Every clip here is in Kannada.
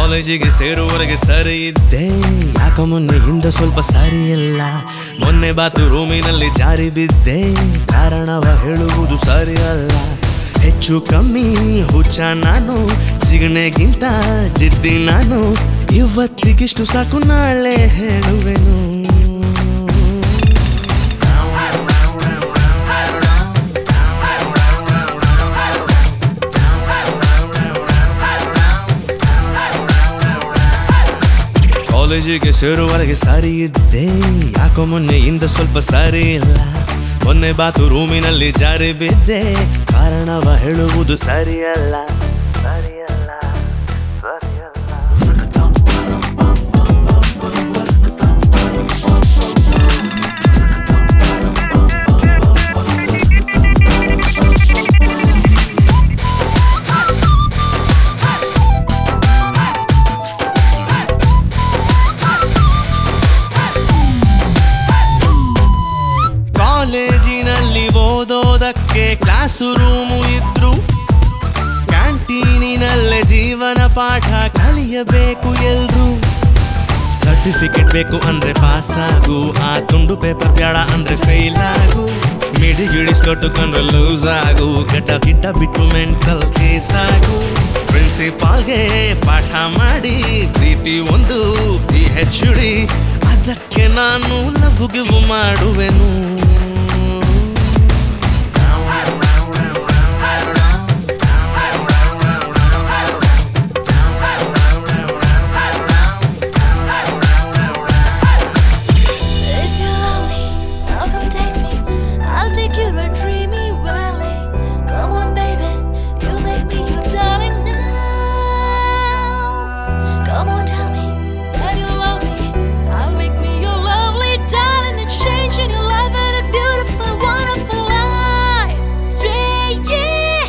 ಕಾಲೇಜಿಗೆ ಸೇರುವವರೆಗೆ ಸರಿ ಇದ್ದೆ ಯಾಕೋ ಮೊನ್ನೆಯಿಂದ ಸ್ವಲ್ಪ ಸರಿಯಲ್ಲ ಮೊನ್ನೆ ಬಾತು ರೂಮಿನಲ್ಲಿ ಜಾರಿ ಬಿದ್ದೆ ಕಾರಣವ ಹೇಳುವುದು ಸರಿಯಲ್ಲ ಹೆಚ್ಚು ಕಮ್ಮಿ ಹುಚ್ಚ ನಾನು ಜಿಗಣೆಗಿಂತ ಜಿದ್ದಿ ನಾನು ಇವತ್ತಿಗಿಷ್ಟು ಸಾಕು ನಾಳೆ ಹೇಳುವೆನು ಕಾಲೇಜಿಗೆ ಸೇರುವವರೆಗೆ ಸರಿ ಇದ್ದೆ ಯಾಕೋ ಮೊನ್ನೆಯಿಂದ ಸ್ವಲ್ಪ ಸರಿ ಇಲ್ಲ ಮೊನ್ನೆ ಬಾತು ರೂಮಿನಲ್ಲಿ ಜಾರಿ ಬಿದ್ದೆ ಕಾರಣವ ಹೇಳುವುದು ಸರಿಯಲ್ಲ ಸರಿಯಲ್ಲ ಸರಿಯಲ್ಲ ಕಾಲೇಜಿನಲ್ಲಿ ಓದೋದಕ್ಕೆ ಕ್ಲಾಸ್ ರೂಮು ಇದ್ರು ಕ್ಯಾಂಟೀನಿನಲ್ಲೇ ಜೀವನ ಪಾಠ ಕಲಿಯಬೇಕು ಎಲ್ರು ಸರ್ಟಿಫಿಕೇಟ್ ಬೇಕು ಅಂದ್ರೆ ಪಾಸ್ ಆಗು ಆ ತುಂಡು ಪೇಪರ್ ಬೇಡ ಅಂದ್ರೆ ಫೇಲ್ ಆಗು ಮಿಡಿ ಗಿಡಿಸ್ಕೊಟ್ಟುಕೊಂಡ್ರೆ ಲೂಸ್ ಆಗು ಗಡ್ಡ ಗಿಡ್ಡ ಬಿಟ್ಟು ಮೆಂಟಲ್ ಕೇಸ್ ಆಗು ಪ್ರಿನ್ಸಿಪಾಲ್ಗೆ ಪಾಠ ಮಾಡಿ ಪ್ರೀತಿ ಒಂದು ಪಿ ಹೆಚ್ ಡಿ ಅದಕ್ಕೆ ನಾನು ಲವ್ ಗಿವ್ ಮಾಡುವೆನು If you love me, now come take me. I'll take you to a dreamy valley. Come on, baby, you make me your darling now. Come on, tell me that you love me. I'll make me your lovely darling and change in your life and a beautiful, wonderful life. Yeah, yeah.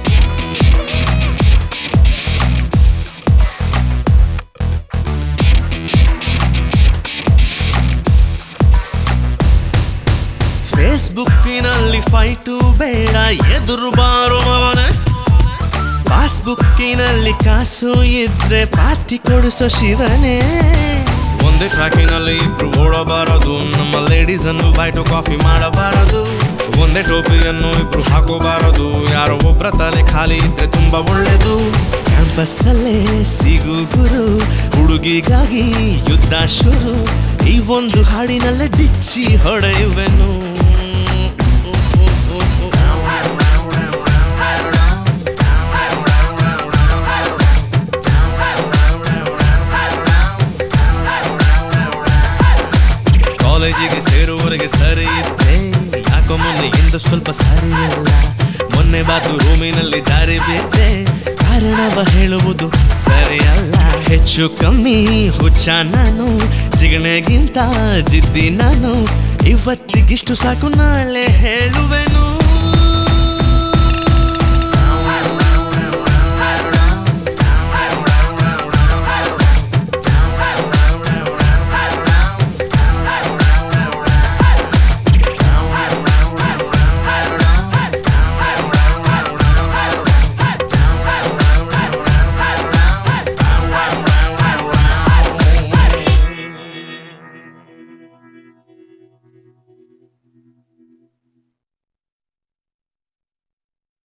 ಫೇಸ್ಬುಕ್ಕಿನಲ್ಲಿ ಫೈಟು ಬೇಡ ಎದುರು ಬಾರೋ ಮವನ ಪಾಸ್ಬುಕ್ಕಿನಲ್ಲಿ ಕಾಸು ಇದ್ರೆ ಪಾರ್ಟಿ ಕೊಡಿಸೋ ಶಿವನೇ ಒಂದೇ ಟ್ರ್ಯಾಕಿನಲ್ಲಿ ಇಬ್ರು ಓಡಬಾರದು ನಮ್ಮ ಲೇಡೀಸ್ ಅನ್ನು ಬೈಟು ಕಾಫಿ ಮಾಡಬಾರದು ಒಂದೇ ಟೋಪಿಯನ್ನು ಇಬ್ರು ಹಾಕೋಬಾರದು ಯಾರೋ ಒಬ್ರ ತಲೆ ಖಾಲಿ ಇದ್ರೆ ತುಂಬಾ ಒಳ್ಳೇದು ಕ್ಯಾಂಪಸ್ ಅಲ್ಲೇ ಸಿಗು ಗುರು ಹುಡುಗಿಗಾಗಿ ಯುದ್ಧ ಶುರು ಈ ಒಂದು ಹಾಡಿನಲ್ಲೇ ಡಿಚ್ಚಿ ಹೊಡೆಯುವೆನು ಕಾಲೇಜಿಗೆ ಸೇರುವವರೆಗೆ ಸರಿ ಇದ್ದೆ ಯಾಕೋ ಮೊನ್ನೆಯಿಂದ ಸ್ವಲ್ಪ ಸರಿಯಲ್ಲ ಮೊನ್ನೆ ಬಾತು ರೂಮಿನಲ್ಲಿ ಜಾರಿ ಬಿದ್ದೆ ಕಾರಣವ ಹೇಳುವುದು ಸರಿಯಲ್ಲ ಹೆಚ್ಚು ಕಮ್ಮಿ ಹುಚ್ಚ ನಾನು ಜಿಗಣೆಗಿಂತ ಜಿದ್ದಿ ನಾನು ಇವತ್ತಿಗಿಷ್ಟು ಸಾಕು ನಾಳೆ ಹೇಳುವೆನು